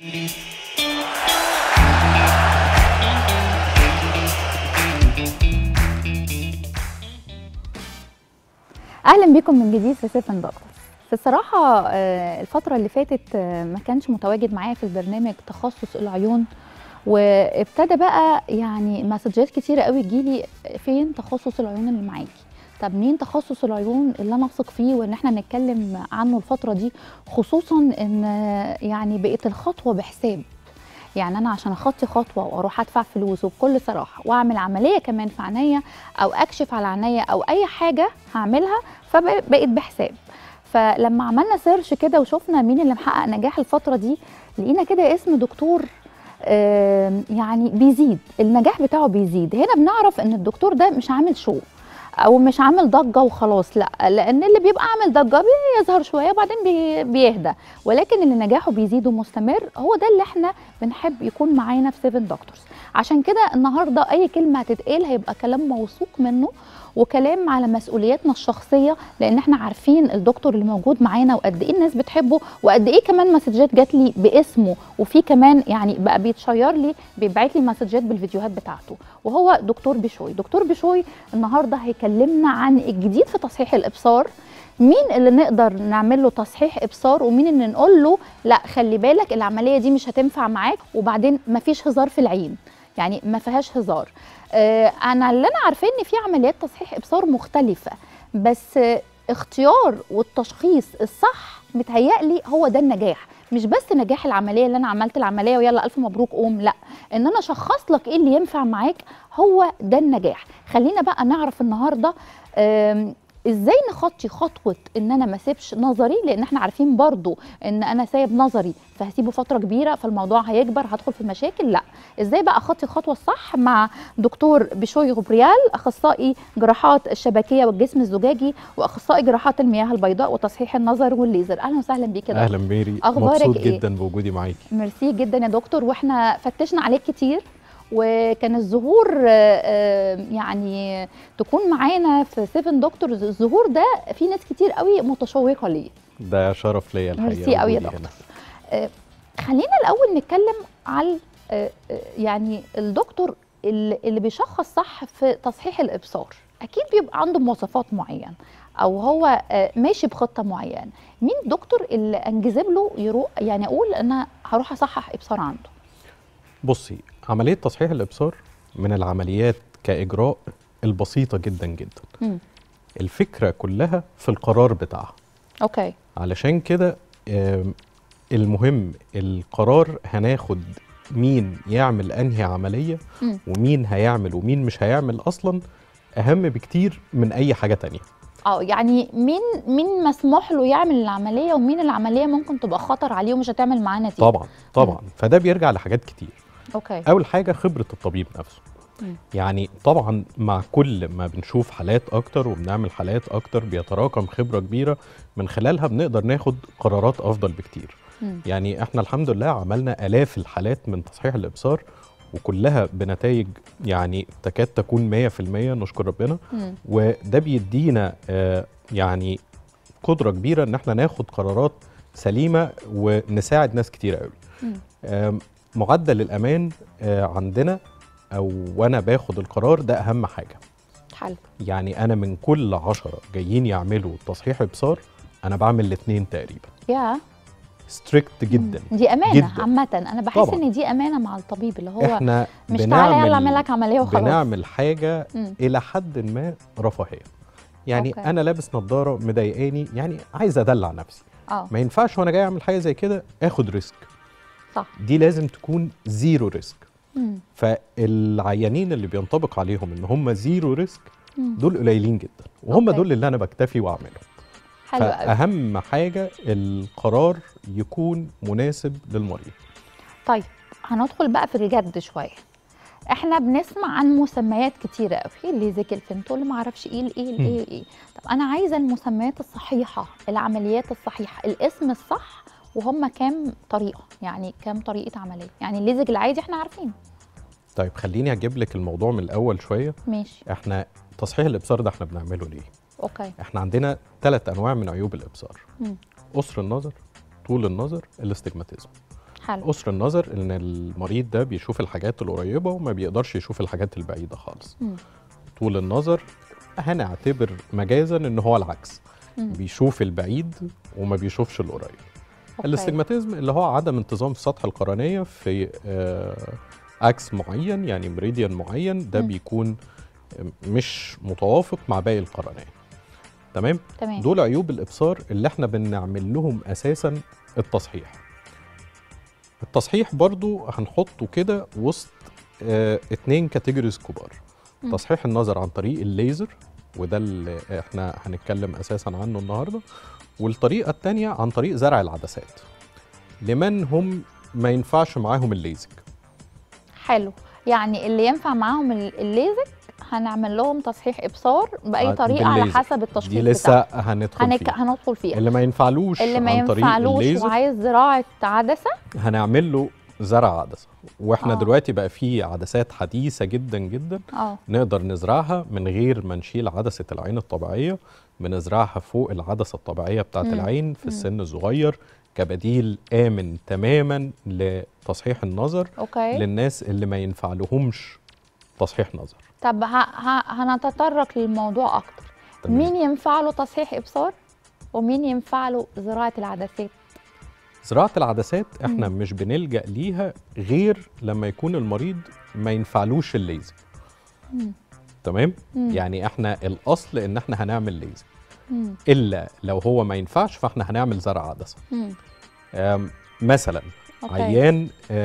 اهلا بكم من جديد في سيفن دكتور في الصراحه آه، الفتره اللي فاتت آه، ما كانش متواجد معايا في البرنامج تخصص العيون وابتدى بقى يعني مسجات كتيره قوي تجيلي فين تخصص العيون اللي معاكي طب مين تخصص العيون اللي انا اثق فيه وان احنا نتكلم عنه الفتره دي خصوصا ان آه، يعني بقت الخطوه بحساب يعني انا عشان اخطي خطوه واروح ادفع فلوس وبكل صراحه واعمل عمليه كمان في عينيا او اكشف على عينيا او اي حاجه هعملها فبقت بحساب فلما عملنا سيرش كده وشفنا مين اللي محقق نجاح الفتره دي لقينا كده اسم دكتور آم، يعني بيزيد النجاح بتاعه بيزيد هنا بنعرف ان الدكتور ده مش عامل شو او مش عامل ضجه وخلاص لا لان اللي بيبقى عامل ضجه بيظهر شويه وبعدين بي- بيهدى ولكن اللي نجاحه بيزيد ومستمر هو ده اللي احنا بنحب يكون معانا في 7 دكتورز عشان كده النهارده اي كلمه هتتقال هيبقى كلام موثوق منه وكلام على مسؤولياتنا الشخصيه لان احنا عارفين الدكتور اللي موجود معانا وقد ايه الناس بتحبه وقد ايه كمان مسجات جات لي باسمه وفي كمان يعني بقى بيتشير لي بيبعت لي مسجات بالفيديوهات بتاعته وهو دكتور بشوي دكتور بشوي النهارده هيكلمنا عن الجديد في تصحيح الابصار مين اللي نقدر نعمل له تصحيح ابصار ومين اللي نقول له لا خلي بالك العمليه دي مش هتنفع معاك وبعدين مفيش هزار في العين يعني ما فيهاش هزار آه انا اللي انا عارفاه ان في عمليات تصحيح ابصار مختلفه بس آه اختيار والتشخيص الصح متهيألي هو ده النجاح مش بس نجاح العمليه اللي انا عملت العمليه ويلا الف مبروك قوم لا ان انا اشخص لك ايه اللي ينفع معاك هو ده النجاح خلينا بقى نعرف النهارده آم، ازاي نخطي خطوه ان انا ما اسيبش نظري لان احنا عارفين برضو ان انا سايب نظري فهسيبه فتره كبيره فالموضوع هيكبر هدخل في مشاكل لا ازاي بقى اخطي الخطوه الصح مع دكتور بشوي غبريال اخصائي جراحات الشبكيه والجسم الزجاجي واخصائي جراحات المياه البيضاء وتصحيح النظر والليزر اهلا وسهلا بيك يا دكتور. اهلا ميري أخبارك مبسوط إيه؟ جدا بوجودي معاكي ميرسي جدا يا دكتور واحنا فتشنا عليك كتير وكان الظهور آه، آه، يعني تكون معانا في 7 دكتورز الظهور ده في ناس كتير قوي متشوقه ليه ده شرف ليا الحقيقه ميرسي قوي يا وجودي دكتور هنا. آه، خلينا الاول نتكلم على آه، آه، يعني الدكتور اللي اللي بيشخص صح في تصحيح الابصار اكيد بيبقى عنده مواصفات معينه او هو آه، ماشي بخطه معينه مين الدكتور اللي انجذب له يروح يعني اقول انا هروح اصحح ابصار عنده بصي عمليه تصحيح الابصار من العمليات كاجراء البسيطه جدا جدا مم. الفكره كلها في القرار بتاعها اوكي علشان كده آم، المهم القرار هناخد مين يعمل انهي عمليه مم. ومين هيعمل ومين مش هيعمل اصلا اهم بكتير من اي حاجه تانية اه يعني مين مين مسموح له يعمل العمليه ومين العمليه ممكن تبقى خطر عليه ومش هتعمل معاه نتيجه طبعا طبعا فده بيرجع لحاجات كتير اوكي اول حاجه خبره الطبيب نفسه مم. يعني طبعا مع كل ما بنشوف حالات اكتر وبنعمل حالات اكتر بيتراكم خبره كبيره من خلالها بنقدر ناخد قرارات افضل بكتير مم. يعني احنا الحمد لله عملنا الاف الحالات من تصحيح الابصار وكلها بنتائج يعني تكاد تكون 100% نشكر ربنا مم. وده بيدينا آه، يعني قدره كبيره ان احنا ناخد قرارات سليمه ونساعد ناس كتير قوي مم. آم، معدل الامان آه، عندنا او وانا باخد القرار ده اهم حاجه حلو يعني انا من كل عشرة جايين يعملوا تصحيح ابصار انا بعمل الاثنين تقريبا يا ستريكت جدا دي امانه جداً. عامه انا بحس طبعاً. ان دي امانه مع الطبيب اللي هو احنا مش تعالى يلا اعمل بنعمل لك عمليه وخلاص بنعمل حاجه مم. الى حد ما رفاهيه يعني أوكي. أوكي. انا لابس نظاره مضايقاني يعني عايز ادلع نفسي اه ما ينفعش وانا جاي اعمل حاجه زي كده اخد ريسك صح دي لازم تكون زيرو ريسك مم. فالعيانين اللي بينطبق عليهم ان هم زيرو ريسك مم. دول قليلين جدا وهم أوكي. دول اللي انا بكتفي واعملهم حلو قوي فاهم حاجه القرار يكون مناسب للمريض طيب هندخل بقى في الجد شويه احنا بنسمع عن مسميات كتيره قوي الليزك الفنتول ما اعرفش ايه الايه الايه ايه طب انا عايزه المسميات الصحيحه العمليات الصحيحه الاسم الصح وهم كام طريقه يعني كام طريقه عمليه يعني الليزك العادي احنا عارفين طيب خليني اجيب لك الموضوع من الاول شويه ماشي احنا تصحيح الابصار ده احنا بنعمله ليه اوكي احنا عندنا ثلاث انواع من عيوب الابصار مم. قصر النظر طول النظر الاستجماتيزم حلو قصر النظر ان المريض ده بيشوف الحاجات القريبه وما بيقدرش يشوف الحاجات البعيده خالص مم. طول النظر هنعتبر مجازا ان هو العكس مم. بيشوف البعيد وما بيشوفش القريب أوكي. الاستجماتيزم اللي هو عدم انتظام سطح القرنيه في آه، اكس معين يعني مريديان معين ده مم. بيكون مش متوافق مع باقي القرنيه تمام تمام دول عيوب الابصار اللي احنا بنعمل لهم اساسا التصحيح التصحيح برضو هنحطه كده وسط اه اتنين كاتيجوريز كبار مم. تصحيح النظر عن طريق الليزر وده اللي احنا هنتكلم اساسا عنه النهارده والطريقه التانية عن طريق زرع العدسات لمن هم ما ينفعش معاهم الليزك حلو يعني اللي ينفع معاهم ال- الليزك هنعمل لهم تصحيح ابصار باي آه، طريقه على بالليزر. حسب دي التشخيص لسه بتاعهم هندخل هنك... فيها هندخل فيها اللي ما ينفعلوش اللي ما عن طريق ينفعلوش الليزر وعايز زراعه عدسه هنعمل له زرع عدسه واحنا آه. دلوقتي بقى في عدسات حديثه جدا جدا اه نقدر نزرعها من غير ما نشيل عدسه العين الطبيعيه بنزرعها فوق العدسه الطبيعيه بتاعه مم. العين في مم. السن الصغير كبديل امن تماما لتصحيح النظر اوكي للناس اللي ما ينفع لهمش تصحيح نظر طب ه... ه... هنتطرق للموضوع اكتر تمام. مين ينفع له تصحيح ابصار ومين ينفع له زراعه العدسات زراعه العدسات احنا مم. مش بنلجا ليها غير لما يكون المريض ما ينفعلوش الليزر مم. تمام مم. يعني احنا الاصل ان احنا هنعمل ليزر مم. الا لو هو ما ينفعش فاحنا هنعمل زرع عدسه مم. آم، مثلا أوكي. عيان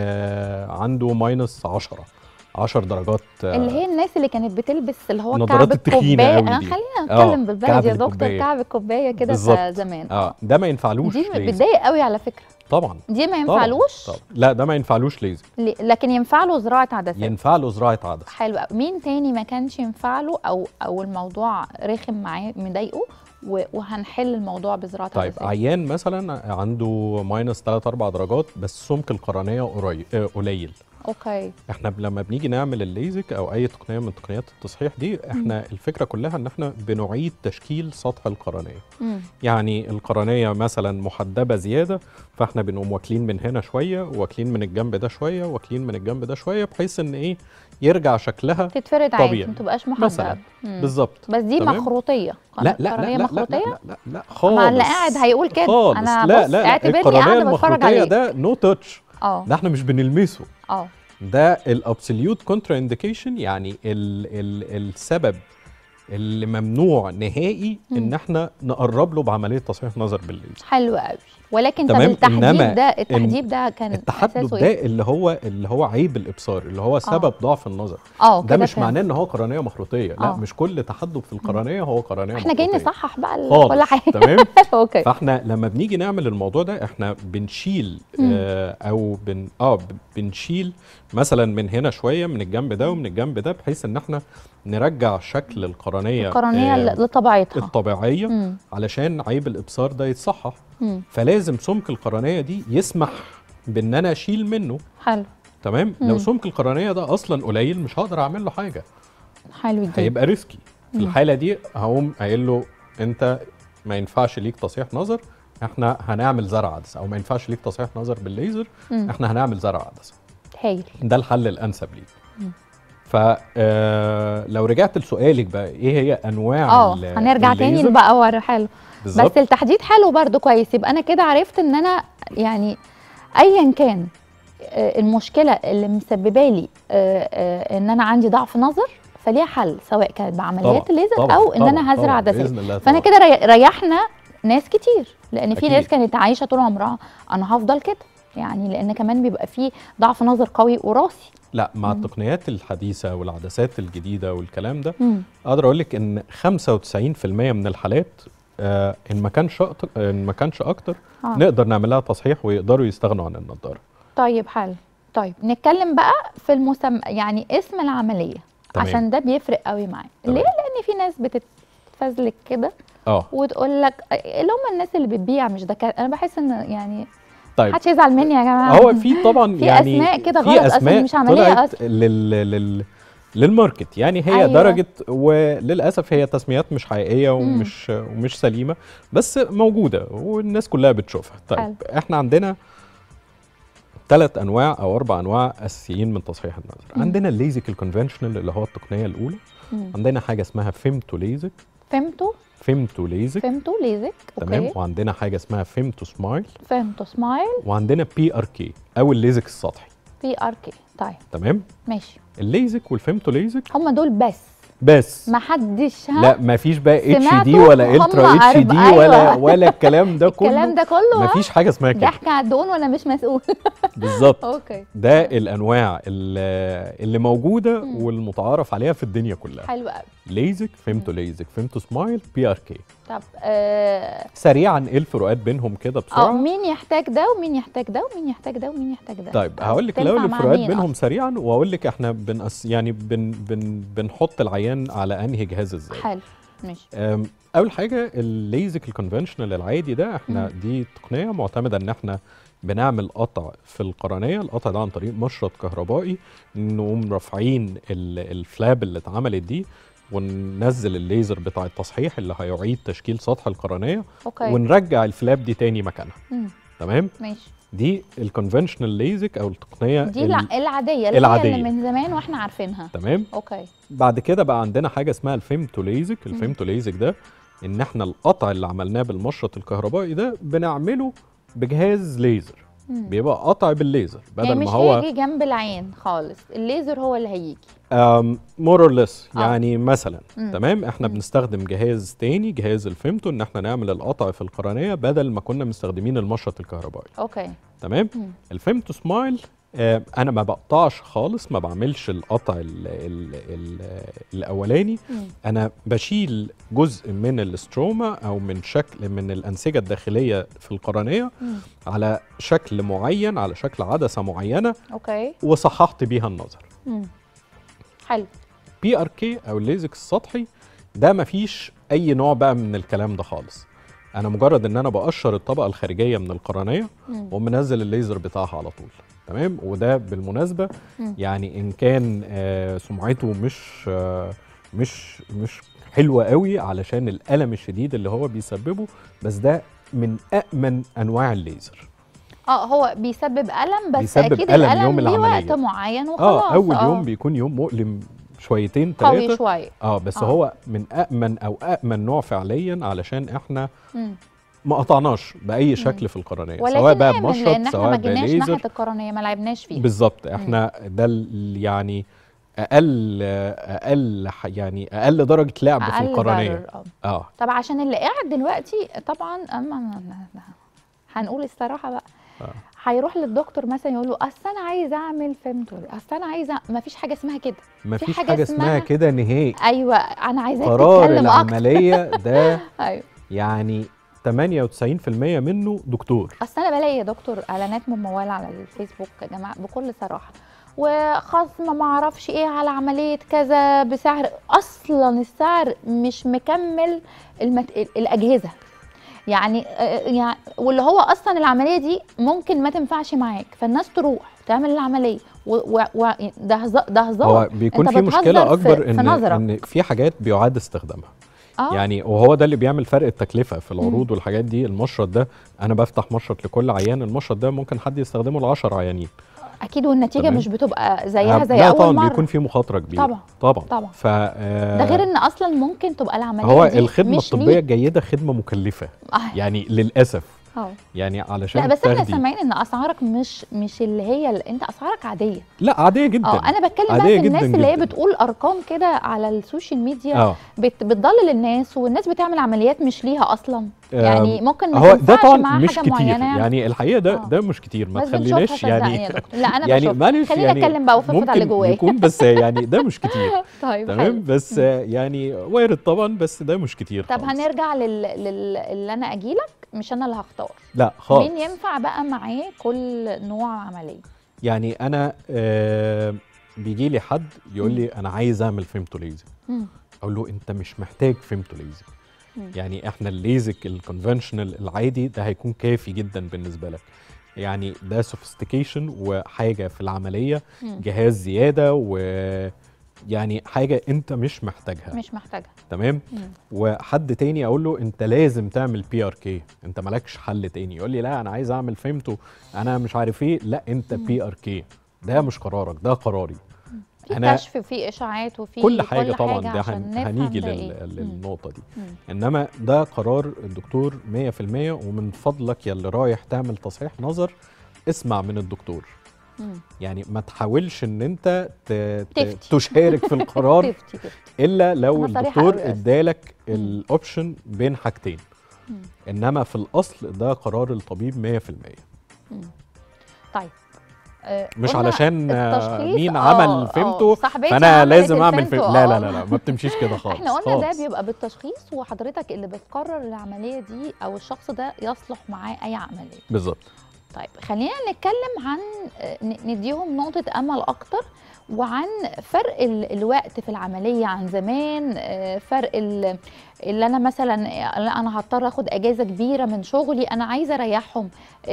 آه عنده ماينس 10 10 درجات آه، اللي هي الناس اللي كانت بتلبس اللي هو النظارات كعب التخينة الكوبايه أوي آه، دي. خلينا آه، نتكلم بالبلدي كعب يا دكتور الكوباية. كعب الكوبايه كده بالظبط. بتاع زمان اه ده ما ينفعلوش دي ليزر بتضايق قوي على فكره طبعا دي ما طبعاً، ينفعلوش طبعا لا ده ما ينفعلوش ليزر ل- لكن ينفع له زراعه عدسات ينفع له زراعه عدسه حلو قوي مين تاني ما كانش ينفع له او او الموضوع رخم معاه مضايقه و- وهنحل الموضوع بزراعه طيب عدسات عيان مثلا عنده ماينس 3 4 درجات بس سمك القرنيه قريب آه، قليل اوكي احنا ب- لما بنيجي نعمل الليزك او اي تقنيه من تقنيات التصحيح دي احنا الفكره كلها ان احنا بنعيد تشكيل سطح القرنيه مم. يعني القرنيه مثلا محدبه زياده فاحنا بنقوم واكلين من هنا شويه واكلين من الجنب ده شويه واكلين من الجنب ده شويه بحيث ان ايه يرجع شكلها تتفرد عادي طبيعي. ما تبقاش مثلاً. محدبه مم. بالظبط بس دي تمام؟ مخروطيه لا لا لا قرنية لا لا, مخروطيه لا لا لا خالص مع اللي قاعد هيقول كده خالص انا لا بص لا لا اعتبرني القرنيه قاعده بتفرج المخروطيه عليك ده نو تاتش اه ده احنا مش بنلمسه اه ده الابسوليوت كونترا انديكيشن يعني ال ال السبب اللي ممنوع نهائي ان مم. احنا نقرب له بعمليه تصحيح نظر بالليزر حلو قوي ولكن طب تمام، التحديد إنما ده التحديد ده كان التحدث اساسه ده ايه؟ اللي هو اللي هو عيب الابصار اللي هو سبب ضعف النظر اه ده كده مش فهمت. معناه ان هو قرنيه مخروطيه لا آه. مش كل تحدث في القرنيه هو قرنيه احنا جايين مخروطية. نصحح بقى ال- خالص كل حاجه تمام اوكي فاحنا لما بنيجي نعمل الموضوع ده احنا بنشيل مم. آه او بن اه ب- بنشيل مثلا من هنا شويه من الجنب ده ومن الجنب ده بحيث ان احنا نرجع شكل القرنيه القرنيه آه ل- لطبيعتها الطبيعيه مم. علشان عيب الابصار ده يتصحح مم. فلازم سمك القرنيه دي يسمح بان انا اشيل منه حلو تمام مم. لو سمك القرنيه ده اصلا قليل مش هقدر اعمل له حاجه حلو جدا هيبقى ريسكي في مم. الحاله دي هقوم قايل له انت ما ينفعش ليك تصحيح نظر احنا هنعمل زرع عدسه او ما ينفعش ليك تصحيح نظر بالليزر مم. احنا هنعمل زرع عدسه هايل ده الحل الانسب ليك مم. ف آه، لو رجعت لسؤالك بقى ايه هي انواع اه ال- هنرجع تاني الليزر؟ بقى ورا حلو بالظبط بس التحديد حلو برضو كويس يبقى انا كده عرفت ان انا يعني ايا كان آه، المشكله اللي مسببه لي آه، آه، ان انا عندي ضعف نظر فليها حل سواء كانت بعمليات طبعاً، الليزر طبعاً، او ان طبعاً، انا هزرع طبعاً، عدسات باذن الله فانا طبعاً. كده ري- ريحنا ناس كتير لان في أكيد. ناس كانت عايشه طول عمرها انا هفضل كده يعني لان كمان بيبقى في ضعف نظر قوي وراثي لا مع مم. التقنيات الحديثه والعدسات الجديده والكلام ده مم. اقدر اقول لك ان 95% من الحالات آه ان ما كانش أكتر ان ما كانش اكتر آه. نقدر نعمل لها تصحيح ويقدروا يستغنوا عن النضاره طيب حلو طيب نتكلم بقى في المسمى يعني اسم العمليه تمام. عشان ده بيفرق قوي معايا تمام. ليه لان في ناس بتتفزلك كده اه وتقول لك اللي هم الناس اللي بتبيع مش دكاتره انا بحس ان يعني طيب محدش يزعل مني يا جماعه هو في طبعا في يعني أسماء كده في غلط أصلاً، أسماء مش عملية طلعت أصلاً. لل لل للماركت يعني هي أيوة. أيوة. درجه وللاسف هي تسميات مش حقيقيه ومش ومش سليمه بس موجوده والناس كلها بتشوفها طيب حلو. احنا عندنا ثلاث انواع او اربع انواع اساسيين من تصحيح النظر مم. عندنا الليزك الكونفنشنال اللي هو التقنيه الاولى مم. عندنا حاجه اسمها فيمتو ليزك فهمتوا فيمتو ليزك فهمتوا ليزك تمام اوكي وعندنا حاجه اسمها فيمتو سمايل فهمتوا سمايل وعندنا بي ار كي او الليزك السطحي في ار كي طيب تمام ماشي الليزك والفيمتو ليزك هم دول بس بس ما حدش ها لا ما فيش بقى اتش دي سمعتوا؟ ولا هم الترا اتش أربع- دي أيوة. ولا ولا الكلام ده كله الكلام ده كله ما ها؟ فيش حاجه اسمها كده ضحك على الدهون وانا مش مسؤول بالظبط اوكي ده الانواع اللي اللي موجوده مم. والمتعارف عليها في الدنيا كلها حلو قوي ليزك فيمتو ليزك فيمتو سمايل بي ار كي طب آه سريعا ايه الفروقات بينهم كده اه بسرعه مين يحتاج ده ومين يحتاج ده ومين يحتاج ده ومين يحتاج ده طيب هقول لك تنفع الاول مع الفروقات مين بينهم أصلاً؟ سريعا واقول لك احنا بنقص يعني بن بن بنحط العيان على انهي جهاز ازاي حلو ماشي أم، اول حاجه الليزك الكونفنشنال العادي ده احنا مم. دي تقنيه معتمده ان احنا بنعمل قطع في القرنيه القطع ده عن طريق مشرط كهربائي نقوم رافعين ال- الفلاب اللي اتعملت دي وننزل الليزر بتاع التصحيح اللي هيعيد تشكيل سطح القرنيه اوكي ونرجع الفلاب دي تاني مكانها مم. تمام ماشي دي الكونفنشنال ليزك او التقنيه دي ال- الع- العاديه اللي العادية. هي اللي من زمان واحنا عارفينها تمام اوكي بعد كده بقى عندنا حاجه اسمها الفيمتو ليزك الفيمتو ليزك ده ان احنا القطع اللي عملناه بالمشرط الكهربائي ده بنعمله بجهاز ليزر مم. بيبقى قطع بالليزر بدل يعني ما مش هو هيجي جنب العين خالص الليزر هو اللي هيجي مور اور ليس آه. يعني مثلا مم. تمام احنا مم. بنستخدم جهاز تاني جهاز الفيمتو ان احنا نعمل القطع في القرنيه بدل ما كنا مستخدمين المشرط الكهربائي اوكي تمام مم. الفيمتو سمايل آه انا ما بقطعش خالص ما بعملش القطع ال ال ال الاولاني مم. انا بشيل جزء من الاستروما او من شكل من الانسجه الداخليه في القرنيه مم. على شكل معين على شكل عدسه معينه اوكي وصححت بيها النظر مم. حلو بي ار كي او الليزك السطحي ده مفيش اي نوع بقى من الكلام ده خالص انا مجرد ان انا بقشر الطبقه الخارجيه من القرنيه مم. ومنزل الليزر بتاعها على طول تمام وده بالمناسبه مم. يعني ان كان آه سمعته مش آه مش مش حلوه قوي علشان الالم الشديد اللي هو بيسببه بس ده من امن انواع الليزر اه هو بيسبب الم بس بيسبب اكيد ألم الالم يوم ليه العملية. وقت معين وخلاص اه اول يوم بيكون يوم مؤلم شويتين قوي ثلاثه شويه اه بس آه. آه. هو من امن او امن نوع فعليا علشان احنا مم. ما قطعناش باي شكل في القرنيه ولكن سواء بقى آمن لان بمشرط احنا ما سواء جيناش بليزر ناحيه القرنيه ما لعبناش فيها بالظبط احنا ده ال- يعني اقل اقل ح- يعني اقل درجه لعب في أقل القرنيه ضرر، آه. اه طب عشان اللي قاعد دلوقتي طبعا اما هنقول الصراحه بقى آه. هيروح للدكتور مثلا يقول له اصل انا عايز اعمل فيمتول اصل انا عايزه ما فيش حاجه اسمها كده مفيش حاجة حاجه اسمها اسمها- كده نهائي ايوه انا عايزاك قرار تتكلم اكتر العمليه ده ايوه يعني 98% منه دكتور اصل انا بلاقي يا دكتور اعلانات مموله على الفيسبوك يا جماعه بكل صراحه وخصم ما اعرفش ايه على عمليه كذا بسعر اصلا السعر مش مكمل المت... الاجهزه يعني آه، يعني واللي هو اصلا العمليه دي ممكن ما تنفعش معاك فالناس تروح تعمل العمليه و... و... و... ده هزار ده هزار هو بيكون أنت في بتهزر مشكله في- اكبر في ان نظرك. ان في حاجات بيعاد استخدامها اه يعني وهو ده اللي بيعمل فرق التكلفه في العروض والحاجات دي المشرط ده انا بفتح مشرط لكل عيان المشرط ده ممكن حد يستخدمه ل 10 عيانين اكيد والنتيجه تمام. مش بتبقى زيها زي لا اول طبعا مره بيكون في مخاطره كبيره طبعا طبعا طبعا ف آه، ده غير ان اصلا ممكن تبقى العمليه هو دي الخدمه مش الطبيه ليك. الجيده خدمه مكلفه آه. يعني للاسف اه يعني علشان لا بس احنا تاخدي سامعين ان اسعارك مش مش اللي هي اللي انت اسعارك عاديه لا عاديه جدا اه انا بتكلم بقى عادية في الناس جداً اللي هي جداً. بتقول ارقام كده على السوشيال ميديا اه بت بتضلل الناس والناس بتعمل عمليات مش ليها اصلا آم، يعني ممكن ما هو ده تنفعش طبعا معاها مش حاجه كتير معينه يعني الحقيقه ده آه. ده مش كتير ما بس بنشوفها تخليناش صدقني يعني يا دكتور لا انا يعني بشوف معلش خلينا يعني اتكلم بقى وافضفض على اللي ممكن جوايا يكون بس يعني ده مش كتير طيب تمام حلو. بس آه، يعني وارد طبعا بس ده مش كتير طب خالص. هنرجع لل... لل... اللي انا اجيلك مش انا اللي هختار لا خالص مين ينفع بقى معاه كل نوع عمليه يعني انا آه بيجي لي حد يقول مم. لي انا عايز اعمل فيمتوليزم مم. اقول له انت مش محتاج فيمتوليزم مم. يعني احنا الليزك الكونفنشنال العادي ده هيكون كافي جدا بالنسبه لك يعني ده سوفيستيكيشن وحاجه في العمليه مم. جهاز زياده و يعني حاجه انت مش محتاجها مش محتاجها تمام مم. وحد تاني اقول له انت لازم تعمل بي ار كي انت مالكش حل تاني يقول لي لا انا عايز اعمل فيمتو انا مش عارف ايه لا انت مم. بي ار كي ده مش قرارك ده قراري في أنا- كشف في اشاعات وفي كل حاجه طبعا حاجة ده عشان هن- نفهم هنيجي ده لل- إيه. مم. للنقطه دي مم. انما ده قرار الدكتور 100% ومن فضلك يا اللي رايح تعمل تصحيح نظر اسمع من الدكتور مم. يعني ما تحاولش ان انت ت... ت... تفتي. تشارك في القرار تفتي تفتي الا لو أنا صريحة الدكتور أوي أصلاً. ادالك مم. الاوبشن بين حاجتين مم. انما في الاصل ده قرار الطبيب 100% مم. طيب آه، مش قلنا علشان آه، التشخيص مين آه، عمل آه، فيمتو صاحبتي فانا عملت لازم اعمل الفيمتو، فيمتو لا آه. لا لا لا ما بتمشيش كده خالص احنا قلنا ده خالص. بيبقى بالتشخيص وحضرتك اللي بتقرر العمليه دي او الشخص ده يصلح معاه اي عمليه بالظبط طيب خلينا نتكلم عن آه، ن- نديهم نقطة أمل أكتر وعن فرق ال- الوقت في العملية عن زمان آه، فرق ال- اللي أنا مثلا آه، لا أنا هضطر أخد أجازة كبيرة من شغلي أنا عايزة أريحهم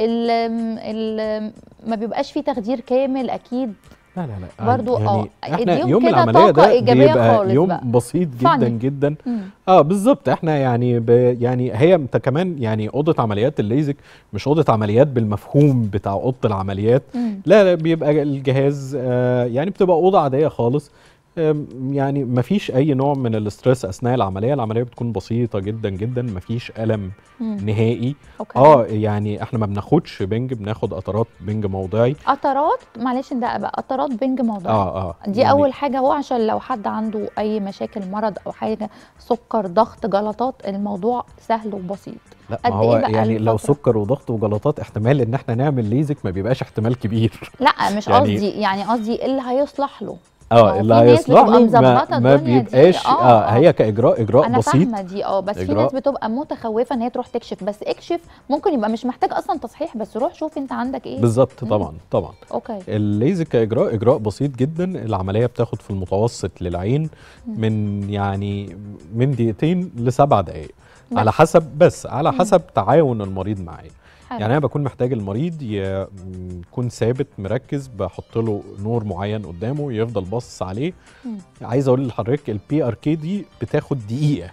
ال- ال- ما بيبقاش فيه تخدير كامل أكيد لا لا لا برضو يعني اه احنا اديهم يوم كده العمليه طاقة ده إيجابية بيبقى خالص يوم بقى. بسيط جدا Funny. جدا مم. اه بالظبط احنا يعني ب يعني هي انت كمان يعني اوضه عمليات الليزك مش اوضه عمليات بالمفهوم بتاع اوضه العمليات مم. لا لا بيبقى الجهاز آه يعني بتبقى اوضه عاديه خالص آم، يعني مفيش اي نوع من الاسترس اثناء العمليه العمليه بتكون بسيطه جدا جدا مفيش الم مم. نهائي أوكي. اه يعني احنا ما بناخدش بنج بناخد قطرات بنج موضعي قطرات معلش ده بقى قطرات بنج موضعي اه اه دي يعني اول حاجه هو عشان لو حد عنده اي مشاكل مرض او حاجه سكر ضغط جلطات الموضوع سهل وبسيط لا قد ما هو إيه بقى يعني لو الفترة؟ سكر وضغط وجلطات احتمال ان احنا نعمل ليزك ما بيبقاش احتمال كبير لا مش يعني- قصدي يعني قصدي اللي هيصلح له اه هو اللي في ناس هيصلح بتبقى له ما, مظبطة ما الدنيا دي. بيبقاش آه، اه, آه. هي كاجراء اجراء انا بسيط فاهمه دي اه بس في إجراء. ناس بتبقى متخوفه ان هي تروح تكشف بس اكشف ممكن يبقى مش محتاج اصلا تصحيح بس روح شوف انت عندك ايه بالظبط مم. طبعا طبعا اوكي الليزك كاجراء اجراء بسيط جدا العمليه بتاخد في المتوسط للعين مم. من يعني من دقيقتين لسبع دقائق بس. على حسب بس على مم. حسب تعاون المريض معايا حلو. يعني انا بكون محتاج المريض ي- يكون ثابت مركز بحط له نور معين قدامه يفضل باصص عليه مم. عايز اقول لحضرتك البي ار كي دي بتاخد دقيقه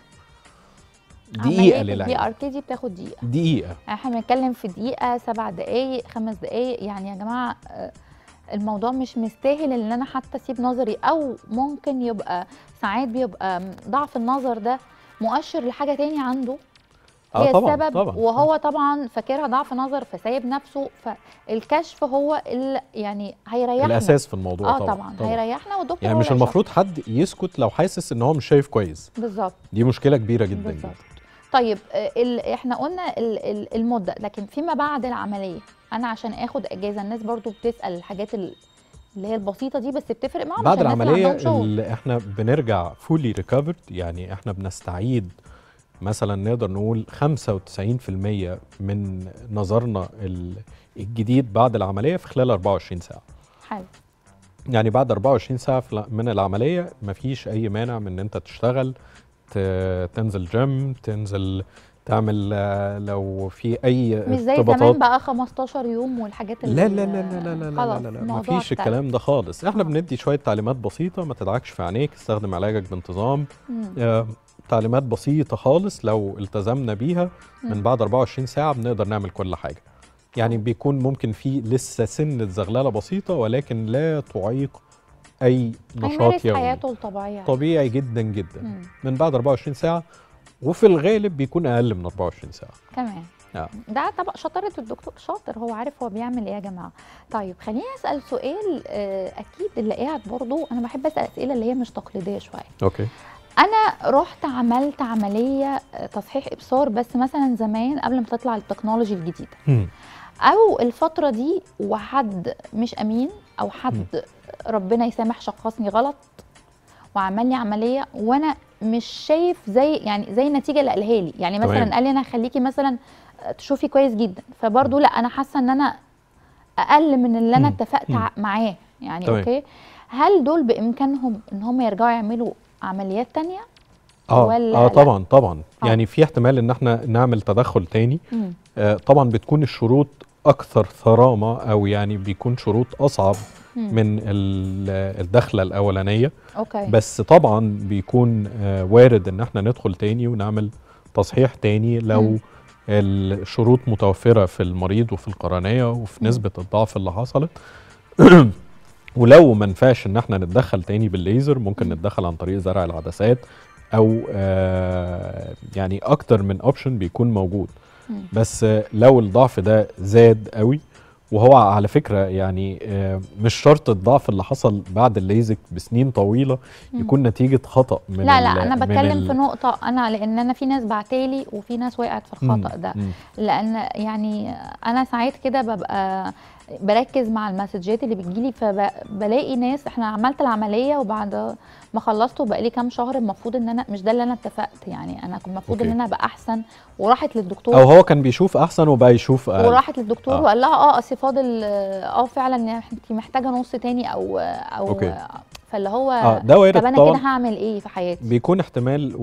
عملية دقيقه البي للعين ار كي دي بتاخد دقيقه دقيقه احنا بنتكلم في دقيقة سبع دقايق خمس دقايق يعني يا جماعة آه، الموضوع مش مستاهل ان انا حتى اسيب نظري او ممكن يبقى ساعات بيبقى ضعف النظر ده مؤشر لحاجة تاني عنده اه هي طبعا السبب طبعا وهو طبعا فاكرها ضعف نظر فسايب نفسه فالكشف هو اللي يعني هيريحنا الاساس في الموضوع اه طبعا, طبعا, هيريحنا والدكتور يعني هو مش اللي المفروض حد يسكت لو حاسس ان هو مش شايف كويس هيشخص. بالظبط دي مشكله كبيره جدا بالظبط. جدا طيب آه، ال... احنا قلنا ال... ال- المده لكن فيما بعد العمليه انا عشان اخد اجازه الناس برضو بتسال الحاجات ال- اللي هي البسيطه دي بس بتفرق معاهم بعد عشان الناس اللي العمليه عندهم شغل. اللي احنا بنرجع فولي ريكفرد يعني احنا بنستعيد مثلا نقدر نقول 95% من نظرنا ال- الجديد بعد العمليه في خلال 24 ساعه حلو يعني بعد 24 ساعه في الع- من العمليه مفيش اي مانع من ان انت تشتغل ت- تنزل جيم تنزل تعمل آه، لو في اي مش زي زمان بقى 15 يوم والحاجات اللي لا لا لا لا لا لا لا خلاص لا, لا الموضوع مفيش اختلف. الكلام ده خالص احنا آه. بندي شويه تعليمات بسيطه ما تدعكش في عينيك استخدم علاجك بانتظام مم. آه، تعليمات بسيطه خالص لو التزمنا بيها من مم. بعد 24 ساعه بنقدر نعمل كل حاجه يعني بيكون ممكن في لسه سنه زغلله بسيطه ولكن لا تعيق اي نشاط هيمارس يومي حياته الطبيعيه طبيعي جدا جدا مم. من بعد 24 ساعه وفي الغالب بيكون اقل من 24 ساعه كمان آه. ده طبعا شطاره الدكتور شاطر هو عارف هو بيعمل ايه يا جماعه طيب خليني اسال سؤال آه، اكيد اللي قاعد برضو انا بحب اسال اسئله اللي هي مش تقليديه شويه اوكي انا رحت عملت عمليه آه، تصحيح ابصار بس مثلا زمان قبل ما تطلع التكنولوجي الجديده مم. او الفتره دي وحد مش امين او حد ربنا يسامح شخصني غلط وعمل لي عمليه وانا مش شايف زي يعني زي النتيجه اللي قالها لي يعني مثلا تمام. قال لي انا هخليكي مثلا تشوفي كويس جدا فبرضه لا انا حاسه ان انا اقل من اللي انا مم. اتفقت مم. ع- معاه يعني تمام. اوكي هل دول بامكانهم ان هم يرجعوا يعملوا عمليات تانية اه ولا اه لا؟ طبعا طبعا آه. يعني في احتمال ان احنا نعمل تدخل تاني مم. آه طبعا بتكون الشروط اكثر ثرامه او يعني بيكون شروط اصعب مم. من ال- الدخله الاولانيه اوكي بس طبعا بيكون آه، وارد ان احنا ندخل تاني ونعمل تصحيح تاني لو مم. الشروط متوفره في المريض وفي القرنيه وفي مم. نسبه الضعف اللي حصلت ولو ما نفعش ان احنا نتدخل تاني بالليزر ممكن مم. نتدخل عن طريق زرع العدسات او آه يعني اكتر من اوبشن بيكون موجود مم. بس آه، لو الضعف ده زاد قوي وهو على فكره يعني آه، مش شرط الضعف اللي حصل بعد الليزك بسنين طويله مم. يكون نتيجه خطا من لا ال- لا انا من بتكلم ال- في نقطه انا لان انا في ناس بعتالي وفي ناس وقعت في مم، الخطا ده مم. لان يعني انا ساعات كده ببقى بركز مع المسجات اللي بتجيلي فبلاقي ناس احنا عملت العمليه وبعد ما خلصت وبقالي كام شهر المفروض ان انا مش ده اللي انا اتفقت يعني انا كنت المفروض ان أوكي. انا ابقى احسن وراحت للدكتور او هو كان بيشوف احسن وبقى يشوف اقل وراحت للدكتور آه. وقال لها اه اصل فاضل اه فعلا انت محتاجه نص تاني او او أوكي. فاللي هو اه ده وارد طب انا كده طبعا هعمل ايه في حياتي بيكون احتمال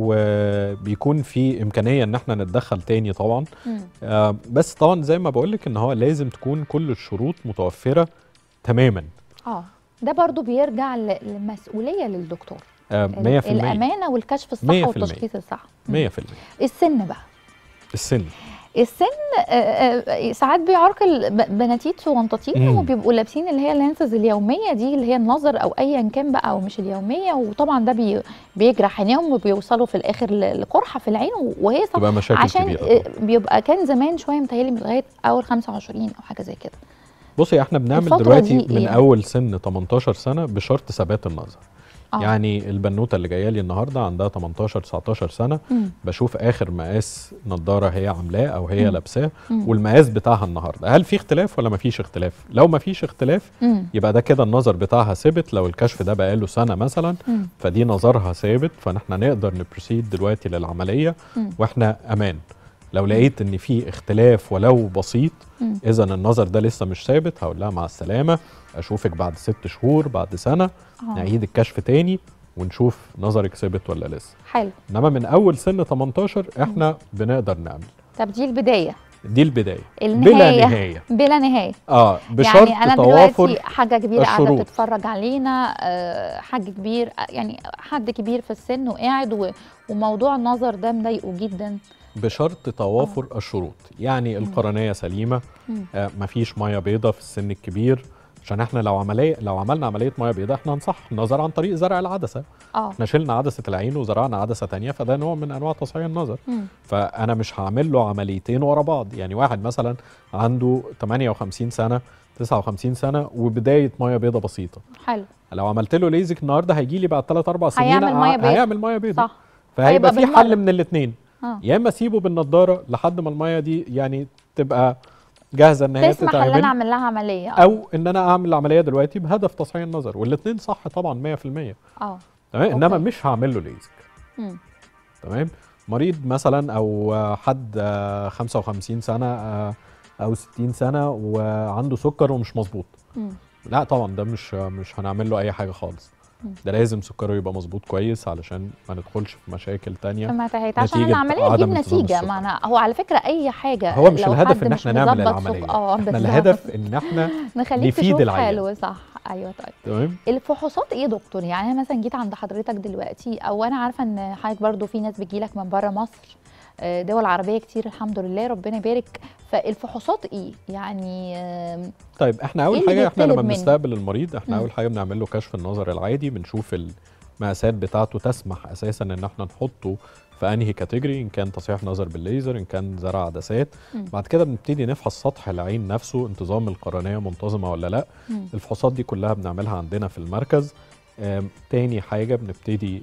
وبيكون في امكانيه ان احنا نتدخل تاني طبعا مم. آه بس طبعا زي ما بقول لك ان هو لازم تكون كل الشروط متوفره تماما اه ده برضو بيرجع ل- للمسؤوليه للدكتور آه 100% الامانه والكشف الصح 100%. والتشخيص الصح 100% السن بقى السن السن آه، آه، ساعات بيعرقل ب- بناتيت صغنطاطين مم. وبيبقوا لابسين اللي هي اللينسز اليوميه دي اللي هي النظر او ايا كان بقى او مش اليوميه وطبعا ده بي بيجرح عينيهم وبيوصلوا في الاخر ل- لقرحه في العين وهي صح تبقى مشاكل عشان كبيره آه، طبعاً. بيبقى كان زمان شويه متهيألي من لغايه اول 25 او حاجه زي كده بصي احنا بنعمل الفترة دلوقتي دي من إيه؟ اول سن 18 سنه بشرط ثبات النظر آه. يعني البنوته اللي جايه لي النهارده عندها 18 19 سنه مم. بشوف اخر مقاس نظاره هي عاملاه او هي مم. لابساه مم. والمقاس بتاعها النهارده هل في اختلاف ولا مفيش اختلاف لو مفيش اختلاف مم. يبقى ده كده النظر بتاعها ثابت لو الكشف ده بقاله سنه مثلا مم. فدي نظرها ثابت فاحنا نقدر نبروسيد دلوقتي للعمليه مم. واحنا امان لو لقيت ان في اختلاف ولو بسيط مم. اذا النظر ده لسه مش ثابت هقول لها مع السلامه اشوفك بعد ست شهور بعد سنه آه. نعيد الكشف تاني ونشوف نظرك ثابت ولا لسه حلو انما من اول سن 18 احنا بنقدر نعمل طب دي البدايه دي البدايه النهايه بلا نهايه بلا نهايه اه بشرط يعني انا توافر دلوقتي حاجه كبيره قاعده الشروط. بتتفرج علينا آه، حاج كبير آه، يعني حد كبير في السن وقاعد و- وموضوع النظر ده مضايقه جدا بشرط توافر الشروط يعني القرنيه سليمه مم. آه مفيش ميه بيضاء في السن الكبير عشان احنا لو عمليه لو عملنا عمليه ميه بيضاء احنا هنصح النظر عن طريق زرع العدسه اه احنا شلنا عدسه العين وزرعنا عدسه تانية فده نوع من انواع تصحيح النظر مم. فانا مش هعمل له عمليتين ورا بعض يعني واحد مثلا عنده 58 سنه 59 سنه وبدايه ميه بيضاء بسيطه حلو لو عملت له ليزك النهارده هيجي لي بعد 3 4 سنين هيعمل مية ع- بيضاء. هيعمل ميه بيضاء صح فهيبقى هيبقى في حل بالمرة. من الاثنين اه يا اما اسيبه بالنضاره لحد ما الميه دي يعني تبقى جاهزه ان هي تسمح ان انا تتعمل اعمل لها عمليه اه او ان انا اعمل العمليه دلوقتي بهدف تصحيح النظر والاثنين صح طبعا 100% اه تمام انما أوكي. مش هعمل له ليزك مم. تمام مريض مثلا او آه، حد آه، 55 سنه آه، او 60 سنه وعنده سكر ومش مظبوط مم. لا طبعا ده مش مش هنعمل له اي حاجه خالص مم. ده لازم سكره يبقى مظبوط كويس علشان ما ندخلش في مشاكل تانية فما تهيت عشان نتيجة العمليه عدم تجيب انتظام نتيجه السكر. ما انا هو على فكره اي حاجه هو مش لو الهدف حد ان مش احنا نعمل مظبط العمليه سك- اه احنا بالظبط. الهدف ان احنا نخليك نفيد تشوف العيان. حلو صح ايوه طيب تمام الفحوصات ايه يا دكتور يعني انا مثلا جيت عند حضرتك دلوقتي او انا عارفه ان حضرتك برضو في ناس بتجيلك من بره مصر آه، دول عربيه كتير الحمد لله ربنا يبارك فالفحوصات ايه يعني آم، طيب احنا اول إيه اللي حاجه احنا لما بيطلب منه؟ بنستقبل المريض احنا مم. اول حاجه بنعمل له كشف النظر العادي بنشوف المقاسات بتاعته تسمح اساسا ان احنا نحطه في انهي كاتيجوري ان كان تصحيح نظر بالليزر ان كان زرع عدسات مم. بعد كده بنبتدي نفحص سطح العين نفسه انتظام القرنيه منتظمه ولا لا مم. الفحوصات دي كلها بنعملها عندنا في المركز آم، تاني حاجة بنبتدي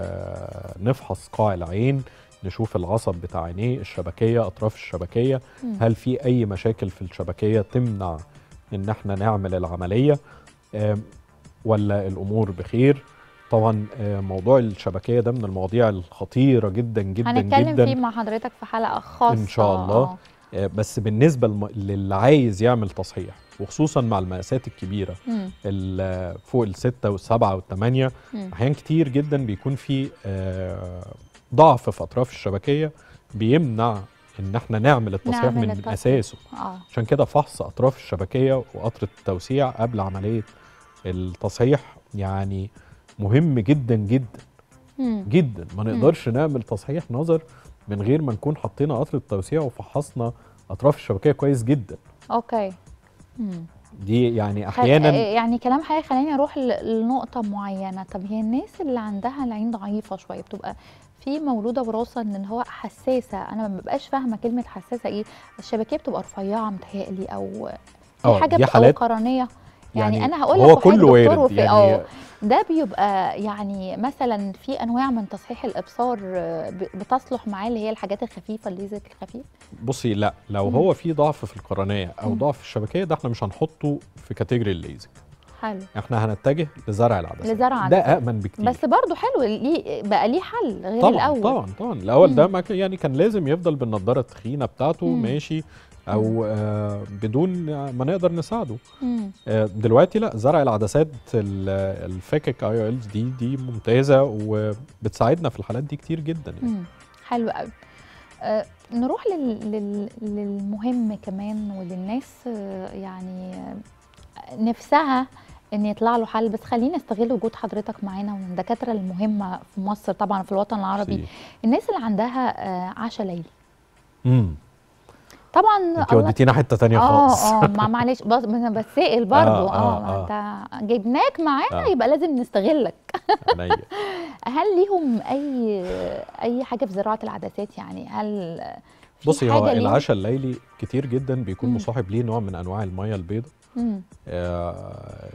آه، نفحص قاع العين نشوف العصب بتاع عينيه الشبكية أطراف الشبكية مم. هل في أي مشاكل في الشبكية تمنع إن احنا نعمل العملية آم، ولا الأمور بخير طبعا آه، موضوع الشبكية ده من المواضيع الخطيرة جدا جدا هنتكلم جدا فيه مع حضرتك في حلقه خاصه إن شاء الله. آه. آه، بس بالنسبة للم- للي عايز يعمل تصحيح وخصوصا مع المقاسات الكبيرة مم. ال- فوق الستة والسبعة والثمانية مم. أحيان كتير جدا بيكون في آه، ضعف في أطراف الشبكية بيمنع إن احنا نعمل التصحيح نعمل من التصحيح. أساسه اه عشان كده فحص أطراف الشبكية وقطرة التوسيع قبل عملية التصحيح يعني مهم جدا جدا مم. جدا ما نقدرش نعمل تصحيح نظر من غير ما نكون حطينا قطر التوسيع وفحصنا اطراف الشبكيه كويس جدا اوكي مم. دي يعني خل- احيانا يعني كلام حضرتك خلاني اروح ل- لنقطه معينه طب هي الناس اللي عندها العين ضعيفه شويه بتبقى في مولوده وراثه ان هو حساسه انا ما ببقاش فاهمه كلمه حساسه ايه الشبكيه بتبقى رفيعه متهيألي او في آه، حاجه دي بتبقى حالات قرنيه يعني, يعني انا هقول هو لك وحضرتك كله دكتور وارد وفي يعني اه ده بيبقى يعني مثلا في انواع من تصحيح الابصار آه، ب- بتصلح معاه اللي هي الحاجات الخفيفه الليزك الخفيف بصي لا لو مم. هو في ضعف في القرنيه او مم. ضعف في الشبكيه ده احنا مش هنحطه في كاتيجوري الليزك حلو احنا هنتجه لزرع العدسات لزرع ده عدسات. امن بكتير بس برضو حلو ليه بقى ليه حل غير طبعا الاول طبعا طبعا الاول ده مم. ما كان- يعني كان لازم يفضل بالنضاره التخينه بتاعته مم. ماشي او آه بدون ما نقدر نساعده مم. آه دلوقتي لا زرع العدسات ال- الفاكك اي ايلز دي دي ممتازه وبتساعدنا في الحالات دي كتير جدا يعني مم. حلو قوي آه نروح لل... لل... للمهم كمان وللناس آه يعني آه، نفسها ان يطلع له حل بس خلينا نستغل وجود حضرتك معانا ومن الدكاتره المهمه في مصر طبعا في الوطن العربي سي. الناس اللي عندها آه عشاء ليلي امم طبعا انت الله- وديتينا حته تانية خالص اه اه ما معلش بس انا بتسائل برضو آه، اه, آه، ما انت جبناك معانا آه. يبقى لازم نستغلك عينيا. هل ليهم اي اي حاجه في زراعه العدسات يعني هل في بصي هو حاجة ليهم؟ العشاء الليلي كتير جدا بيكون مم. مصاحب ليه نوع من انواع الميه البيضاء مم. آه،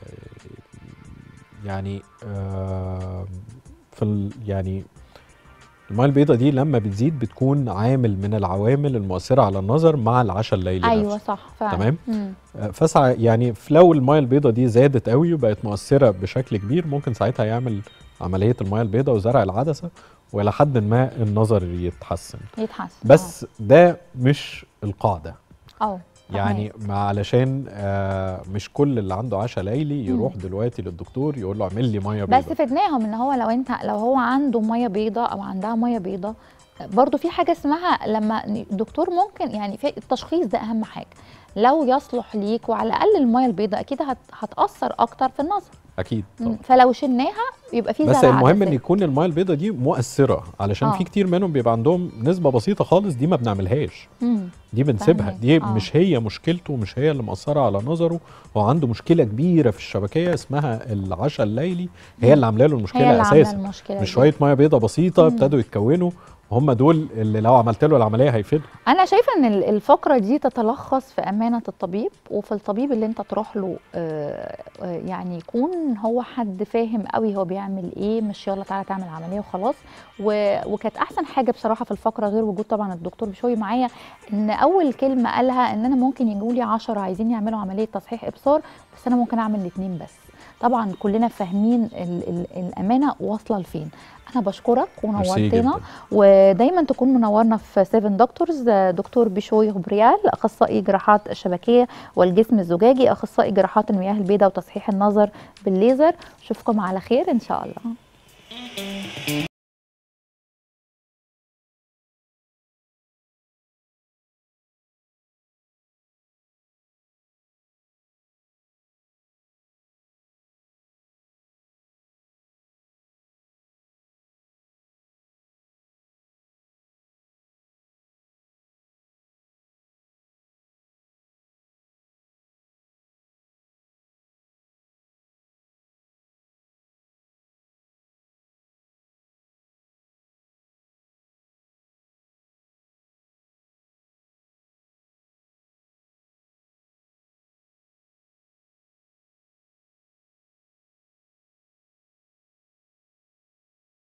يعني آه، في ال- يعني الميه البيضاء دي لما بتزيد بتكون عامل من العوامل المؤثره على النظر مع العشاء الليلي ايوه نفسه صح فعلا تمام. مم. آه، فسع يعني في- لو الميه البيضاء دي زادت قوي وبقت مؤثره بشكل كبير ممكن ساعتها يعمل عمليه الميه البيضاء وزرع العدسه والى حد ما النظر يتحسن يتحسن بس ده مش القاعده اه آه، يعني ما علشان آه مش كل اللي عنده عشاء ليلي مم. يروح دلوقتي للدكتور يقول له اعمل لي ميه بس بيضاء فدناهم ان هو لو انت لو هو عنده ميه بيضاء او عندها ميه بيضاء برضو في حاجه اسمها لما الدكتور ممكن يعني في التشخيص ده اهم حاجه لو يصلح ليك وعلى الاقل الميه البيضاء اكيد هت هتاثر اكتر في النظر اكيد مم. طبعا فلو شلناها يبقى في بس زرع المهم ان عدسات. يكون الميه البيضاء دي مؤثره علشان آه. في كتير منهم بيبقى عندهم نسبه بسيطه خالص دي ما بنعملهاش مم. دي بنسيبها فاهمك. دي آه. مش هي مشكلته مش هي اللي مأثرة على نظره هو عنده مشكلة كبيرة في الشبكية اسمها العشاء الليلي هي اللي عاملة له هي المشكلة اللي عامله أساسا المشكله مش دي. شوية مية بيضة بسيطة مم. ابتدوا يتكونوا هم دول اللي لو عملت له العملية هيفيدوا انا شايفه ان ال- الفقره دي تتلخص في امانه الطبيب وفي الطبيب اللي انت تروح له آه، آه، يعني يكون هو حد فاهم قوي هو بيعمل ايه مش يلا تعالى تعمل عمليه وخلاص و- وكانت احسن حاجه بصراحه في الفقره غير وجود طبعا الدكتور بشوي معايا ان اول كلمه قالها ان انا ممكن يجوا لي 10 عايزين يعملوا عمليه تصحيح ابصار بس انا ممكن اعمل الاثنين بس طبعا كلنا فاهمين ال ال الامانه واصله لفين انا بشكرك ميرسي ونورتنا جدا ودايما تكون منورنا في 7 دكتورز دكتور بشوي غبريال اخصائي جراحات الشبكيه والجسم الزجاجي اخصائي جراحات المياه البيضاء وتصحيح النظر بالليزر اشوفكم على خير ان شاء الله